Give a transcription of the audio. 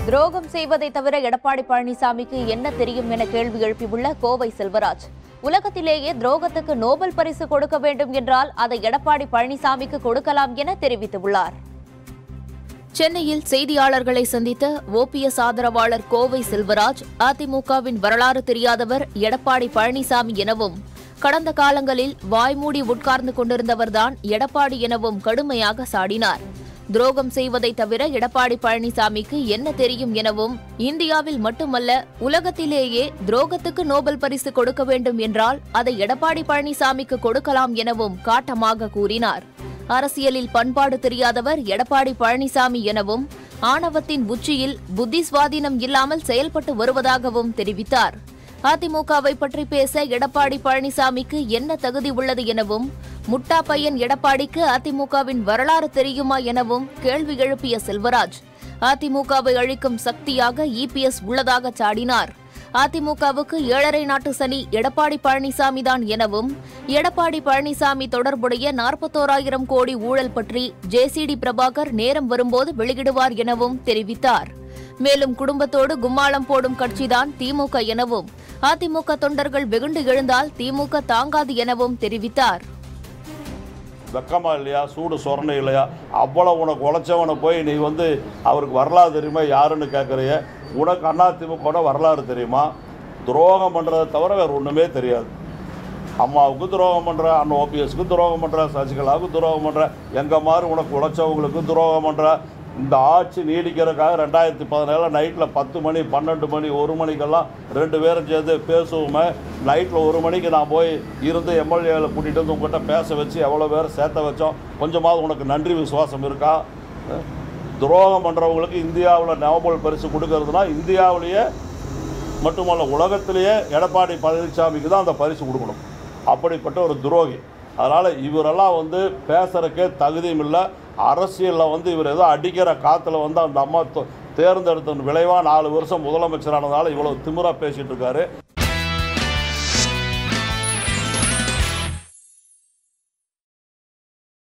துரோகம் செய்வதை தவிர எடப்பாடி பழனிசாமிக்கு என்ன தெரியும் என கேள்வி எழுப்பியுள்ள கோவை செல்வராஜ் உலகத்திலேயே துரோகத்துக்கு நோபல் பரிசு கொடுக்க வேண்டும் என்றால் அதை எடப்பாடி பழனிசாமிக்கு கொடுக்கலாம் என தெரிவித்துள்ளார் சென்னையில் செய்தியாளர்களை சந்தித்த ஓபிஎஸ் ஆதரவாளர் கோவை செல்வராஜ் அதிமுகவின் வரலாறு தெரியாதவர் எடப்பாடி பழனிசாமி எனவும் கடந்த காலங்களில் வாய்மூடி உட்கார்ந்து கொண்டிருந்தவர்தான் எடப்பாடி எனவும் கடுமையாக சாடினார் துரோகம் செய்வதை தவிர எடப்பாடி பழனிசாமிக்கு என்ன தெரியும் எனவும் இந்தியாவில் மட்டுமல்ல உலகத்திலேயே துரோகத்துக்கு நோபல் பரிசு கொடுக்க வேண்டும் என்றால் அதை எடப்பாடி பழனிசாமிக்கு கொடுக்கலாம் எனவும் காட்டமாக கூறினார் அரசியலில் பண்பாடு தெரியாதவர் எடப்பாடி பழனிசாமி எனவும் ஆணவத்தின் உச்சியில் புத்தி சுவாதீனம் இல்லாமல் செயல்பட்டு வருவதாகவும் தெரிவித்தார் அதிமுகவை பற்றி பேச எடப்பாடி பழனிசாமிக்கு என்ன தகுதி உள்ளது எனவும் முட்டா பையன் எடப்பாடிக்கு அதிமுகவின் வரலாறு தெரியுமா எனவும் கேள்வி எழுப்பிய செல்வராஜ் அதிமுகவை அழிக்கும் சக்தியாக இபிஎஸ் உள்ளதாக சாடினார் அதிமுகவுக்கு ஏழரை நாட்டு சனி எடப்பாடி பழனிசாமி தான் எனவும் எடப்பாடி பழனிசாமி தொடர்புடைய நாற்பத்தோராயிரம் கோடி ஊழல் பற்றி ஜேசிடி பிரபாகர் நேரம் வரும்போது வெளியிடுவார் எனவும் தெரிவித்தார் மேலும் குடும்பத்தோடு கும்மாளம் போடும் கட்சிதான் திமுக எனவும் அதிமுக தொண்டர்கள் வெகுண்டு எழுந்தால் திமுக தாங்காது எனவும் தெரிவித்தார் வெக்கமா இல்லையா சூடு சொரணை இல்லையா அவ்வளோ உனக்கு உழைச்சவனை போய் நீ வந்து அவருக்கு வரலாறு தெரியுமா யாருன்னு கேட்குறிய உனக்கு அண்ணா திமுக வரலாறு தெரியுமா துரோகம் பண்ணுறதை தவிர வேறு ஒன்றுமே தெரியாது அம்மாவுக்கு துரோகம் பண்ணுற அண்ணன் ஓபிஎஸ்க்கு துரோகம் பண்ணுற சசிகலாவுக்கு துரோகம் பண்ணுற எங்கள் மாதிரி உனக்கு உழைச்சவங்களுக்கு துரோகம் பண்ணுற இந்த ஆட்சி நீடிக்கிறதுக்காக ரெண்டாயிரத்தி பதினேழு நைட்டில் பத்து மணி பன்னெண்டு மணி ஒரு மணிக்கெல்லாம் ரெண்டு பேரும் சேர்ந்து பேசுவோமே நைட்டில் ஒரு மணிக்கு நான் போய் இருந்து எம்எல்ஏவில் கூட்டிகிட்டு வந்து உங்கள்கிட்ட பேச வச்சு எவ்வளோ பேர் சேர்த்த வச்சோம் கொஞ்சமாவது உனக்கு நன்றி விசுவாசம் இருக்கா அஹ்? துரோகம் பண்ணுறவங்களுக்கு இந்தியாவில் நவம்பல் பரிசு கொடுக்கறதுனா இந்தியாவிலேயே மட்டுமல்ல உலகத்திலேயே எடப்பாடி பழனிசாமிக்கு தான் அந்த பரிசு கொடுக்கணும் அப்படிப்பட்ட ஒரு துரோகி அதனால் இவரெல்லாம் வந்து பேசுகிறக்கே தகுதியும் இல்லை அரசியலில் வந்து இவர் ஏதோ அடிக்கிற காற்றுல வந்து அந்த அம்மா தொ- தேர்ந்தெடுத்த விளைவாக நாலு வருஷம் முதலமைச்சரானதால இவ்வளோ திமிரா பேசிகிட்டு இருக்காரு